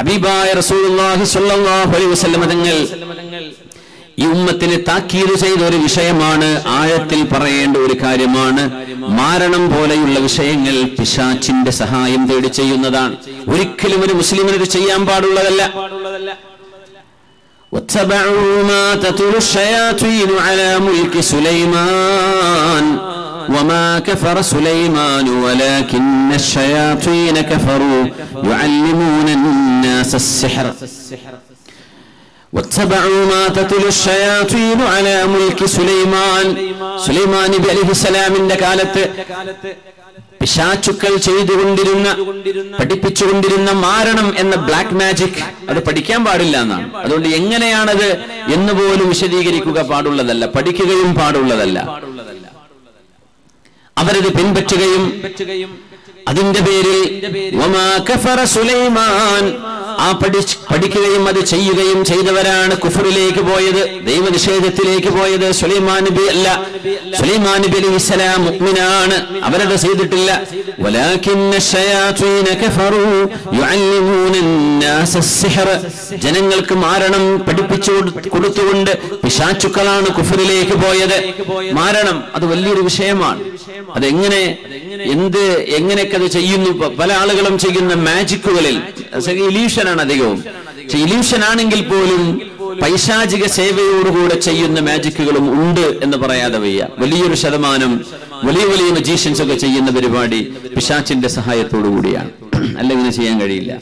ഹബീബായ റസൂലുള്ളാഹി സ്വല്ലല്ലാഹു അലൈഹി വസല്ലം തങ്ങൾ ഈ ഉമ്മത്തിന് താക്കീത് ചെയ്ത ഒരു വിഷയമാണ് ആഴത്തിൽ പറയേണ്ട ഒരു കാര്യമാണ് മാരണം പോലെയുള്ള വിഷയങ്ങൾ പിശാച്ചിന്റെ സഹായം തേടി ചെയ്യുന്നതാണ് ഒരിക്കലും ഒരു മുസ്ലിമിന് ഇത് ചെയ്യാൻ പാടുള്ളതല്ല واتبعوا ما تتلو الشياطين على ملك سليمان وما كفر سليمان ولكن الشياطين كفروا يعلمون الناس السحر واتبعوا ما تتلو الشياطين على ملك سليمان സുലൈമാൻ നബി അലൈഹിസ്സലാമിന്റെ കാലത്ത് പിശാചുക്കൾ ചെയ്തുകൊണ്ടിരുന്ന പഠിപ്പിച്ചുകൊണ്ടിരുന്ന മാരണം എന്ന ബ്ലാക്ക് മാജിക് അത് പഠിക്കാൻ പാടില്ല എന്നാണ് അതുകൊണ്ട് എങ്ങനെയാണത് എന്ന് പോലും വിശദീകരിക്കുക പാടുള്ളതല്ല പഠിക്കുകയും പാടുള്ളതല്ല അവരത് പിൻപറ്റുകയും അതിന്റെ പേരിൽ വമാ കഫറ സുലൈമാൻ ആ പഠിച്ച് പഠിക്കുകയും അത് ചെയ്യുകയും ചെയ്തവരാണ് കുഫറിലേക്ക് പോയത് ദൈവനിഷേധത്തിലേക്ക് പോയത് സുലൈമാൻ നബി അല്ല സുലൈമാൻ നബി അലൈഹി സ്വലാം മുഅ്മിനാണ് അവരത് ചെയ്തിട്ടില്ല വലാകിന്ന ശയാത്വീന കഫറു യുഅല്ലിമൂന الناس السحر ജനങ്ങൾക്ക് മാരണം പഠിപ്പിച്ചു കൊടു- കൊടുത്തുകൊണ്ട് പിശാചുക്കളാണ് കുഫറിലേക്ക് പോയത് മാരണം അത് വലിയൊരു വിഷയമാണ് അതെങ്ങനെ എന്ത് എങ്ങനെയൊക്കെ അത് ചെയ്യുന്നു പ- പല ആളുകളും ചെയ്യുന്ന മാജിക്കുകളിൽ ഇലീഷനാണ് അധികവും പക്ഷെ ഇലീഷൻ ആണെങ്കിൽ പോലും പൈശാചിക സേവയോടുകൂടെ ചെയ്യുന്ന മാജിക്കുകളും ഉണ്ട് എന്ന് പറയാതെ വയ്യ വലിയൊരു ശതമാനം വലിയ വലിയ മജീഷ്യൻസ് ഒക്കെ ചെയ്യുന്ന പരിപാടി പിശാച്ചിന്റെ സഹായത്തോടു കൂടിയാണ് അല്ലെങ്കിൽ ചെയ്യാൻ കഴിയില്ല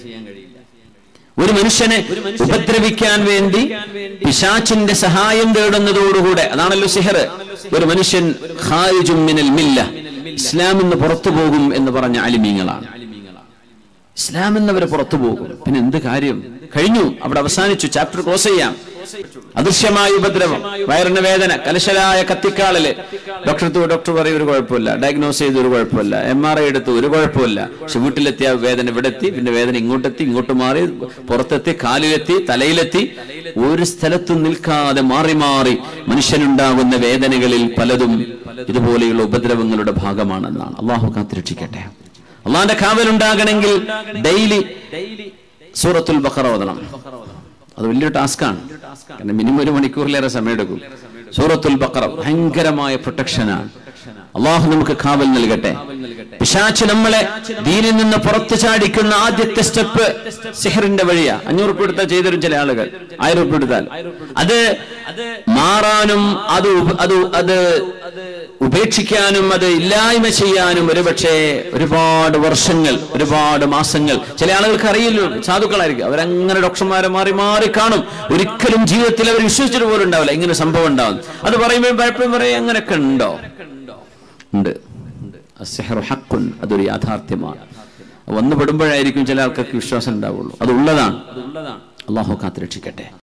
ഒരു മനുഷ്യനെ ഉപദ്രവിക്കാൻ വേണ്ടി പിശാച്ചിന്റെ സഹായം തേടുന്നതോടുകൂടെ അതാണല്ലോ സിഹർ ഒരു മനുഷ്യൻ ഖാരിജും മിനൽ മില്ല ഇസ്ലാമിൽ നിന്ന് പുറത്തു പോകും എന്ന് പറഞ്ഞ അലിമീങ്ങളാണ് ഇസ്ലാം എന്നവരെ പുറത്തു പോകും പിന്നെ എന്ത് കാര്യം കഴിഞ്ഞു അവിടെ അവസാനിച്ചു ചാപ്റ്റർ ക്ലോസ് ചെയ്യാം അദൃശ്യമായ ഉപദ്രവം വയറിന് വേദന കലശലായ കത്തിക്കാളില് ഡോക്ടർ ഡോക്ടർ പറയും ഒരു കുഴപ്പമില്ല ഡയഗ്നോസ് ചെയ്ത് ഒരു കുഴപ്പമില്ല എം ആർ ഐ എടുത്തു ഒരു കുഴപ്പമില്ല പക്ഷെ വീട്ടിലെത്തിയ വേദന ഇവിടെ എത്തി പിന്നെ വേദന ഇങ്ങോട്ടെത്തി ഇങ്ങോട്ട് മാറി പുറത്തെത്തി കാലിലെത്തി തലയിലെത്തി ഒരു സ്ഥലത്തും നിൽക്കാതെ മാറി മാറി മനുഷ്യനുണ്ടാകുന്ന വേദനകളിൽ പലതും ഇതുപോലെയുള്ള ഉപദ്രവങ്ങളുടെ ഭാഗമാണെന്നാണ് അള്ളാഹു കാത്തിരക്ഷിക്കട്ടെ അള്ളാന്റെ കാവലുണ്ടാകണമെങ്കിൽ ഡെയിലി സൂറത്തുൽ ബഖറ ഓതണം അത് വലിയൊരു ടാസ്ക്കാണ് കാരണം മിനിമം ഒരു മണിക്കൂറിലേറെ സമയമെടുക്കും സൂറത്തുൽ ബഖറ ഭയങ്കരമായ പ്രൊട്ടക്ഷനാണ് അള്ളാഹു നമുക്ക് കാവൽ നൽകട്ടെ പിശാച്ച് നമ്മളെ ദീനിൽ നിന്ന് പുറത്തു ചാടിക്കുന്ന ആദ്യത്തെ സ്റ്റെപ്പ് സിഹറിന്റെ വഴിയാ അഞ്ഞൂറ് ഉപ്പ് എടുത്താൽ ചെയ്തരും ചില ആളുകൾ ആയിരം ഉപ്പ് എടുത്താൽ അത് മാറാനും അത് ഉപ- അത് അത് ഉപേക്ഷിക്കാനും അത് ഇല്ലായ്മ ചെയ്യാനും ഒരുപക്ഷെ ഒരുപാട് വർഷങ്ങൾ ഒരുപാട് മാസങ്ങൾ ചില ആളുകൾക്ക് അറിയില്ലോ സാധുക്കളായിരിക്കും അവരങ്ങനെ ഡോക്ടർമാരെ മാറി മാറി കാണും ഒരിക്കലും ജീവിതത്തിൽ അവർ വിശ്വസിച്ചിട്ട് പോലും ഉണ്ടാവില്ല ഇങ്ങനെ സംഭവം ഉണ്ടാവും അത് പറയുമ്പോൾ പലപ്പോഴും പറയും അങ്ങനെയൊക്കെ ഉണ്ടോ ഉണ്ട് അസ്സഹറു ഹഖുൻ അതൊരു യാഥാർത്ഥ്യമാണ് വന്നു പെടുമ്പോഴായിരിക്കും ചില ആൾക്കാർക്ക് വിശ്വാസം ഉണ്ടാവുള്ളൂ അത് ഉള്ളതാണ് അള്ളാഹു കാത്തിരക്ഷിക്കട്ടെ